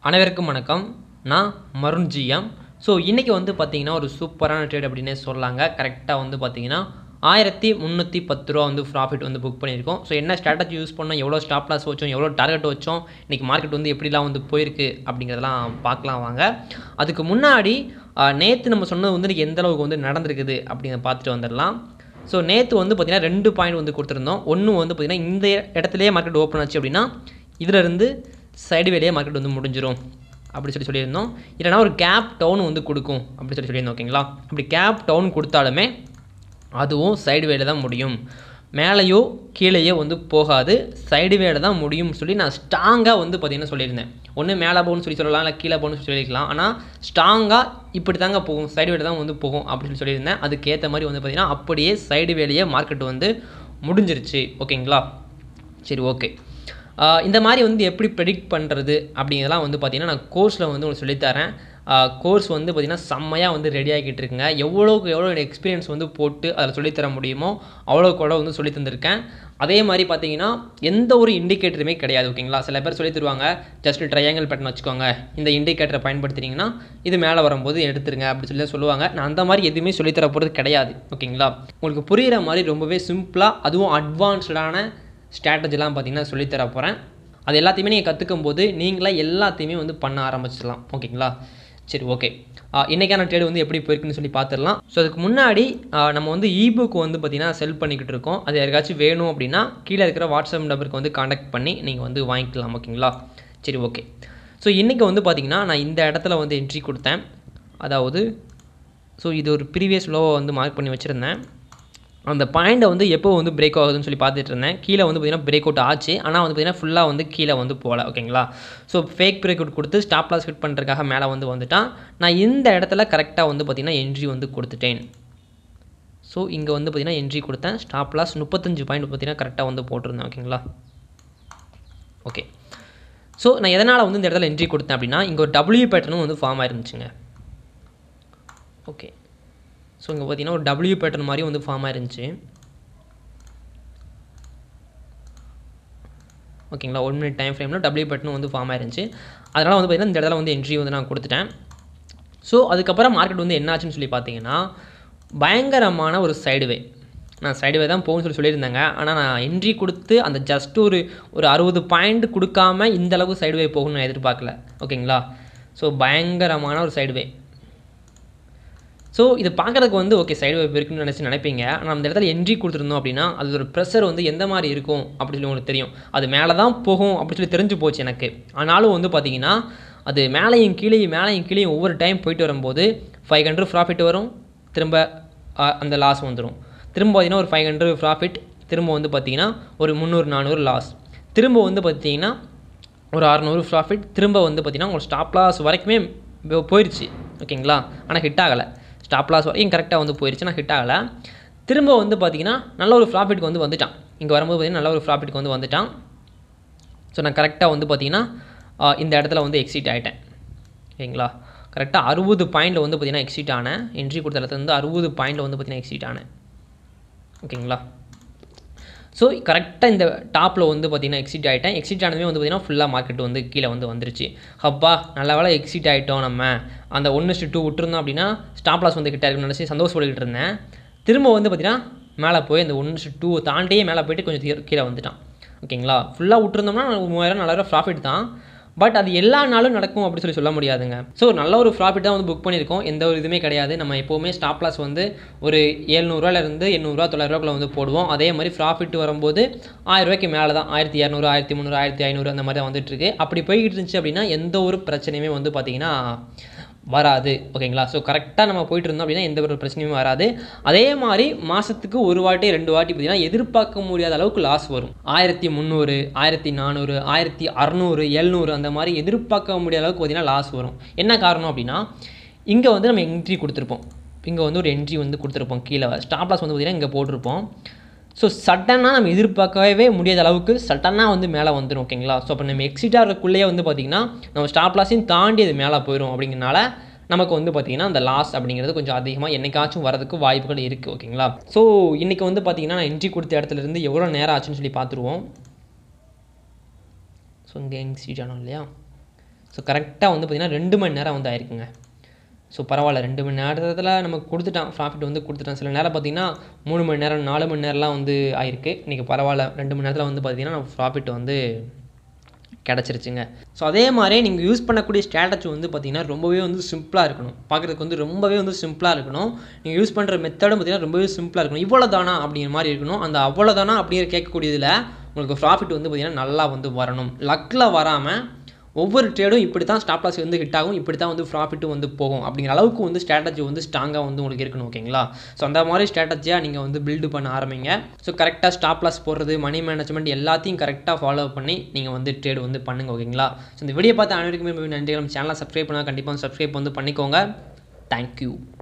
அனைவருக்கும் வணக்கம் நான் மருண் ஜிஎம் ஸோ இன்றைக்கி வந்து பார்த்தீங்கன்னா ஒரு சூப்பரான ட்ரேட் அப்படின்னே சொல்லலாங்க கரெக்டாக வந்து பார்த்தீங்கன்னா ஆயிரத்தி முந்நூற்றி பத்து ரூபா வந்து ப்ராஃபிட் வந்து புக் பண்ணியிருக்கோம் ஸோ என்ன ஸ்ட்ராட்டஜி யூஸ் பண்ணோம் எவ்வளோ ஸ்டாப் லாஸ் வச்சோம் எவ்வளோ டார்கெட் வச்சோம் இன்றைக்கி மார்க்கெட் வந்து எப்படிலாம் வந்து போயிருக்கு அப்படிங்கிறதெல்லாம் பார்க்கலாம் வாங்க அதுக்கு முன்னாடி நேற்று நம்ம சொன்னது வந்து இன்றைக்கி எந்த அளவுக்கு வந்து நடந்திருக்குது அப்படிங்கிறத பார்த்துட்டு வந்துடலாம் ஸோ நேற்று வந்து பார்த்திங்கன்னா ரெண்டு பாயிண்ட் வந்து கொடுத்துருந்தோம் ஒன்று வந்து பார்த்திங்கன்னா இந்த இடத்துலையே மார்க்கெட் ஓப்பன் ஆச்சு அப்படின்னா இதிலிருந்து சைடு வேலையே மார்க்கெட் வந்து முடிஞ்சிரும் அப்படி சொல்லி சொல்லியிருந்தோம் இல்லைனா ஒரு கேப் டவுன் வந்து கொடுக்கும் அப்படி சொல்லி சொல்லியிருந்தோம் ஓகேங்களா அப்படி கேப் டவுன் கொடுத்தாலுமே அதுவும் சைடு வேல தான் முடியும் மேலேயோ கீழேயோ வந்து போகாது சைடு வேல தான் முடியும்னு சொல்லி நான் ஸ்ட்ராங்காக வந்து பார்த்தீங்கன்னா சொல்லியிருந்தேன் ஒன்று மேலே போகணும்னு சொல்லி சொல்லலாம் இல்லை கீழே போகணும்னு சொல்லி சொல்லியிருக்கலாம் ஆனால் ஸ்ட்ராங்காக இப்படி தாங்க போகும் சைடு வேலை தான் வந்து போகும் அப்படின்னு சொல்லி சொல்லியிருந்தேன் அதுக்கேற்ற மாதிரி வந்து பார்த்திங்கன்னா அப்படியே சைடு வேலையே மார்க்கெட் வந்து முடிஞ்சிருச்சு ஓகேங்களா சரி ஓகே ஆஹ் இந்த மாதிரி வந்து எப்படி ப்ரெடிக்ட் பண்ணுறது அப்படிங்கிறதெல்லாம் வந்து பார்த்திங்கன்னா நான் கோர்ஸில் வந்து உங்களுக்கு சொல்லித்தரேன் கோர்ஸ் வந்து பார்த்திங்கன்னா செம்மையாக வந்து ரெடி ஆகிட்டு இருக்குங்க எவ்வளோக்கு எவ்வளோ எக்ஸ்பீரியன்ஸ் வந்து போட்டு அதில் சொல்லித்தர முடியுமோ அவ்வளோக்கு எவ்வளோ வந்து சொல்லி தந்திருக்கேன் அதே மாதிரி பார்த்தீங்கன்னா எந்த ஒரு இண்டிகேட்டருமே கிடையாது ஓகேங்களா சில பேர் சொல்லி தருவாங்க ஜஸ்ட் ட்ரையாங்கிள் பேட்டர்ன் வச்சுக்கோங்க இந்த இண்டிகேட்டரை பயன்படுத்துனீங்கன்னா இது மேலே வரும்போது எடுத்துருங்க அப்படி சொல்லி சொல்லுவாங்க நான் அந்த மாதிரி எதுவுமே சொல்லித்தர போகிறது கிடையாது ஓகேங்களா உங்களுக்கு புரிகிற மாதிரி ரொம்பவே சிம்பிளாக அதுவும் அட்வான்ஸ்டான ஸ்ட்ராட்டஜிலாம் பார்த்தீங்கன்னா சொல்லித்தர போகிறேன் அது எல்லாத்தையுமே நீங்கள் கற்றுக்கும் போது நீங்களே எல்லாத்தையுமே வந்து பண்ண ஆரம்பிச்சிடலாம் ஓகேங்களா சரி ஓகே இன்றைக்கான ட்ரேடு வந்து எப்படி போயிருக்குன்னு சொல்லி பார்த்துடலாம் ஸோ அதுக்கு முன்னாடி ஆஹ் நம்ம வந்து இபுக் வந்து பார்த்திங்கன்னா செல் பண்ணிக்கிட்டு இருக்கோம் அது யாருக்காச்சும் வேணும் அப்படின்னா கீழே இருக்கிற வாட்ஸ்அப் நம்பருக்கு வந்து காண்டாக்ட் பண்ணி நீங்கள் வந்து வாங்கிக்கலாம் ஓகேங்களா சரி ஓகே ஸோ இன்றைக்கி வந்து பார்த்திங்கன்னா நான் இந்த இடத்துல வந்து என்ட்ரி கொடுத்தேன் அதாவது ஸோ இது ஒரு ப்ரீவியஸ் லோவை வந்து மார்க் பண்ணி வச்சுருந்தேன் அந்த பாயிண்ட்டை வந்து எப்போ வந்து பிரேக் ஆகுதுன்னு சொல்லி பார்த்துட்டு இருந்தேன் கீழே வந்து பார்த்திங்கன்னா பிரேக் அவுட் ஆச்சு ஆனால் வந்து பார்த்திங்கன்னா ஃபுல்லாக வந்து கீழே வந்து போகல ஓகேங்களா ஸோ ஃபேக் பிரேக் அவுட் கொடுத்து ஸ்டாப் லாஸ் ஹிட் பண்ணுறதுக்காக மேலே வந்து வந்துட்டான் நான் இந்த இடத்துல கரெக்டாக வந்து பார்த்திங்கன்னா என்ட்ரி வந்து கொடுத்துட்டேன் ஸோ இங்கே வந்து பார்த்திங்கன்னா என்ட்ரி கொடுத்தேன் ஸ்டாப் லாஸ் முப்பத்தஞ்சு பாயிண்ட் பார்த்திங்கன்னா கரெக்டாக வந்து போட்டிருந்தேன் ஓகேங்களா ஓகே ஸோ நான் எதனால் வந்து இந்த இடத்துல என்ட்ரி கொடுத்தேன் அப்படின்னா இங்கே ஒரு டபிள்யூ பேட்டர்னும் வந்து ஃபார்ம் ஆயிருந்துச்சுங்க ஓகே ஸோ இங்கே பார்த்தீங்கன்னா ஒரு டபிள்யூ பேட்டர்ன் மாதிரி வந்து ஃபார்ம் ஆயிருந்துச்சு ஓகேங்களா ஒன் மினிட் டைம் ஃப்ரேமில் டபிள்யூ பேட்டர்ன் வந்து ஃபார்ம் ஆயிருந்துச்சு அதனால் வந்து பார்த்திங்கன்னா இந்த இடத்துல வந்து என்ட்ரி வந்து நான் கொடுத்துட்டேன் ஸோ அதுக்கப்புறம் மார்க்கெட் வந்து என்னாச்சுன்னு சொல்லி பார்த்தீங்கன்னா பயங்கரமான ஒரு சைடுவே நான் சைடுவே தான் போகும்னு சொல்லி சொல்லியிருந்தேங்க ஆனால் நான் என்ட்ரி கொடுத்து அந்த ஜஸ்ட் ஒரு ஒரு அறுபது பாயிண்ட் கொடுக்காம இந்த அளவுக்கு சைடுவே போகும்னு நான் எதிர்பார்க்கல ஓகேங்களா ஸோ பயங்கரமான ஒரு சைடுவே ஸோ இது பார்க்குறதுக்கு வந்து ஓகே சைடு வெப் இருக்குன்னு நினச்சி நினைப்பீங்க ஆனால் அந்த இடத்துல என்ட்ரி கொடுத்துருந்தோம் அப்படின்னா அது ஒரு ப்ரெஷர் வந்து எந்த மாதிரி இருக்கும் அப்படின்னு சொல்லி உங்களுக்கு தெரியும் அது மேலே தான் போகும் அப்படின்னு சொல்லி தெரிஞ்சு போச்சு எனக்கு ஆனாலும் வந்து பார்த்தீங்கன்னா அது மேலேயும் கீழேயும் மேலேயும் கீழேயும் ஒவ்வொரு டைம் போயிட்டு வரும்போது ஃபைவ் ஹண்ட்ரட் ப்ராஃபிட் வரும் திரும்ப அஹ், அந்த லாஸ் வந்துடும் திரும்ப பார்த்தீங்கன்னா ஒரு ஃபைவ் ஹண்ட்ரட் ப்ராஃபிட் திரும்ப வந்து பார்த்தீங்கன்னா ஒரு முந்நூறு நானூறு லாஸ் திரும்ப வந்து பார்த்தீங்கன்னா ஒரு அறநூறு ப்ராஃபிட் திரும்ப வந்து பார்த்தீங்கன்னா உங்களுக்கு ஸ்டாப் லாஸ் வரைக்குமே போ- போயிடுச்சு ஓகேங்களா ஆனால் ஹிட் ஆகலை ஸ்டாப் லாஸ் வரைக்கும் கரெக்டாக வந்து போயிடுச்சு ஆனால் ஹிட் ஆகலை திரும்ப வந்து பார்த்தீங்கன்னா நல்ல ஒரு ப்ராஃபிட்க்கு வந்து வந்துட்டான் இங்கே வரும்போது பார்த்தீங்கன்னா நல்ல ஒரு ப்ராஃபிட்க்கு வந்து வந்துட்டான் ஸோ நான் கரெக்டாக வந்து பார்த்தீங்கன்னா ஆஹ், இந்த இடத்துல வந்து எக்ஸிட் ஆகிட்டேன் ஓகேங்களா கரெக்டாக அறுபது பாயிண்டில் வந்து பார்த்தீங்கன்னா எக்ஸிட் ஆனேன் என்ட்ரி கொடுத்த இடத்துல வந்து அறுபது பாயிண்டில் வந்து பார்த்தீங்கன்னா எக்ஸிட் ஆனேன் ஓகேங்களா ஸோ கரெக்டாக இந்த டாப்பில் வந்து பார்த்தீங்கன்னா எக்ஸிட் ஆகிட்டேன் எக்ஸிட் ஆனதுமே வந்து பார்த்தீங்கன்னா ஃபுல்லாக மார்க்கெட் வந்து கீழே வந்து வந்துருச்சு ஹப்பா நல்ல வேலை எக்ஸிட் ஆகிட்டோம் நம்ம அந்த ஒன்று டூ விட்டுருந்தோம் அப்படின்னா ஸ்டாப் லாஸ் வந்து கிட்ட இருக்குன்னு நினச்சி சந்தோஷப்பட்டுக்கிட்டு இருந்தேன் திரும்ப வந்து பார்த்தீங்கன்னா மேலே போய் அந்த ஒன்று டூ தாண்டியே மேலே போயிட்டு கொஞ்சம் கீழே- கீழே வந்துட்டான் ஓகேங்களா ஃபுல்லாக விட்டுருந்தோம்னா மூவாயிரம் நாலாயிரம் ப்ராஃபிட் தான் பட் அது எல்லா நாளும் நடக்கும் அப்படி சொல்லி சொல்ல முடியாதுங்க ஸோ நல்ல ஒரு ப்ராஃபிட் தான் வந்து புக் பண்ணியிருக்கோம் எந்த ஒரு இதுவுமே கிடையாது நம்ம எப்போவுமே ஸ்டாப் லாஸ் வந்து ஒரு ஏழ்நூறுவாலேருந்து எண்ணூறுரூவா தொள்ளாயிரரூவாக்குள்ள வந்து போடுவோம் அதே மாதிரி ப்ராஃபிட் வரும்போது ஆயிரம் ரூபாய்க்கு மேலே தான் ஆயிரத்தி இரநூறு ஆயிரத்தி முந்நூறு ஆயிரத்தி ஐநூறு அந்த மாதிரி தான் வந்துட்டு இருக்கு அப்படி போய்கிட்டு இருந்துச்சு அப்படின்னா எந்த ஒரு பிரச்சனையுமே வந்து பார்த்தீங்கன்னா வராது ஓகேங்களா ஸோ கரெக்டாக நம்ம போயிட்டு இருந்தோம் அப்படின்னா எந்த ஒரு பிரச்சனையும் வராது அதே மாதிரி மாதத்துக்கு ஒரு வாட்டி ரெண்டு வாட்டி பார்த்தீங்கன்னா எதிர்பார்க்க முடியாத அளவுக்கு லாஸ் வரும் ஆயிரத்தி முந்நூறு ஆயிரத்தி நானூறு ஆயிரத்தி அறநூறு எழுநூறு அந்த மாதிரி எதிர்பார்க்க முடியாத அளவுக்கு பார்த்தீங்கன்னா லாஸ் வரும் என்ன காரணம் அப்படின்னா இங்கே வந்து நம்ம என்ட்ரி கொடுத்துருப்போம் இங்கே வந்து ஒரு என்ட்ரி வந்து கொடுத்துருப்போம் கீழே ஸ்டாப் லாஸ் வந்து பார்த்தீங்கன்னா இங்கே போட்டிருப்போம் ஸோ சட்டனாக நம்ம எதிர்பார்க்கவே முடியாத அளவுக்கு சட்டனாக வந்து மேலே வந்துடும் ஓகேங்களா ஸோ அப்போ நம்ம எக்ஸிட்டாக இருக்கக்குள்ளேயே வந்து பார்த்திங்கன்னா நம்ம ஸ்டாப் லாஸையும் தாண்டி அது மேலே போயிடும் அப்படிங்கிறனால நமக்கு வந்து பார்த்திங்கன்னா அந்த லாஸ் அப்படிங்கிறது கொஞ்சம் அதிகமாக என்னைக்காச்சும் வரதுக்கு வாய்ப்புகள் இருக்குது ஓகேங்களா ஸோ இன்றைக்கி வந்து பார்த்திங்கன்னா நான் என்ட்ரி கொடுத்த இடத்துல இருந்து எவ்வளோ நேரம் ஆச்சுன்னு சொல்லி பார்த்துருவோம் ஸோ இங்கே எக்ஸிட் ஆனோம் இல்லையா ஸோ கரெக்டாக வந்து பார்த்திங்கன்னா ரெண்டு மணி நேரம் வந்து ஆயிருக்குங்க ஸோ பரவாயில்ல ரெண்டு மணி நேரத்தில் நமக்கு கொடுத்துட்டான் ப்ராஃபிட் வந்து கொடுத்துட்டான் சில நேரம் பார்த்திங்கன்னா மூணு மணி நேரம் நாலு மணி நேரம்லாம் வந்து ஆயிருக்கு இன்றைக்கி பரவாயில்ல ரெண்டு மணி நேரத்தில் வந்து பார்த்திங்கன்னா நம்ம ப்ராஃபிட் வந்து கிடச்சிருச்சுங்க ஸோ அதே மாதிரி நீங்கள் யூஸ் பண்ணக்கூடிய ஸ்ட்ராட்டஜி வந்து பார்த்திங்கன்னா ரொம்பவே வந்து சிம்பிளாக இருக்கணும் பார்க்குறதுக்கு வந்து ரொம்பவே வந்து சிம்பிளாக இருக்கணும் நீங்கள் யூஸ் பண்ணுற மெத்தடும் பார்த்திங்கன்னா ரொம்பவே சிம்பிளாக இருக்கணும் இவ்வளோ தானா அப்படிங்கிற மாதிரி இருக்கணும் அந்த அவ்வளோ தானா அப்படிங்கிற கேட்கக்கூடியதில் உங்களுக்கு ப்ராஃபிட் வந்து பார்த்திங்கன்னா நல்லா வந்து வரணும் லக்கில் வராமல் ஒவ்வொரு ட்ரேடும் இப்படி தான் ஸ்டாப் லாஸ் வந்து ஹிட் ஆகும் இப்படி தான் வந்து ப்ராஃபிட்டும் வந்து போகும் அப்படிங்கிற அளவுக்கு வந்து ஸ்ட்ராட்டஜி வந்து ஸ்ட்ராங்காக வந்து உங்களுக்கு இருக்கணும் ஓகேங்களா ஸோ அந்த மாதிரி ஸ்ட்ராட்டஜியாக நீங்கள் வந்து பில்டு பண்ண ஆரம்பிங்க ஸோ கரெக்டாக ஸ்டாப் லாஸ் போடுறது மணி மேனேஜ்மெண்ட் எல்லாத்தையும் கரெக்டாக ஃபாலோ பண்ணி நீங்கள் வந்து ட்ரேட் வந்து பண்ணுங்க ஓகேங்களா ஸோ இந்த வீடியோ பார்த்து அனைவருக்குமே நன்றி நம்ம சேனலை சப்ஸ்கிரைப் பண்ணால் கண்டிப்பாக சப்ஸ்கிரைப் வந்து பண்ணிக்கோங்க தேங்க்யூ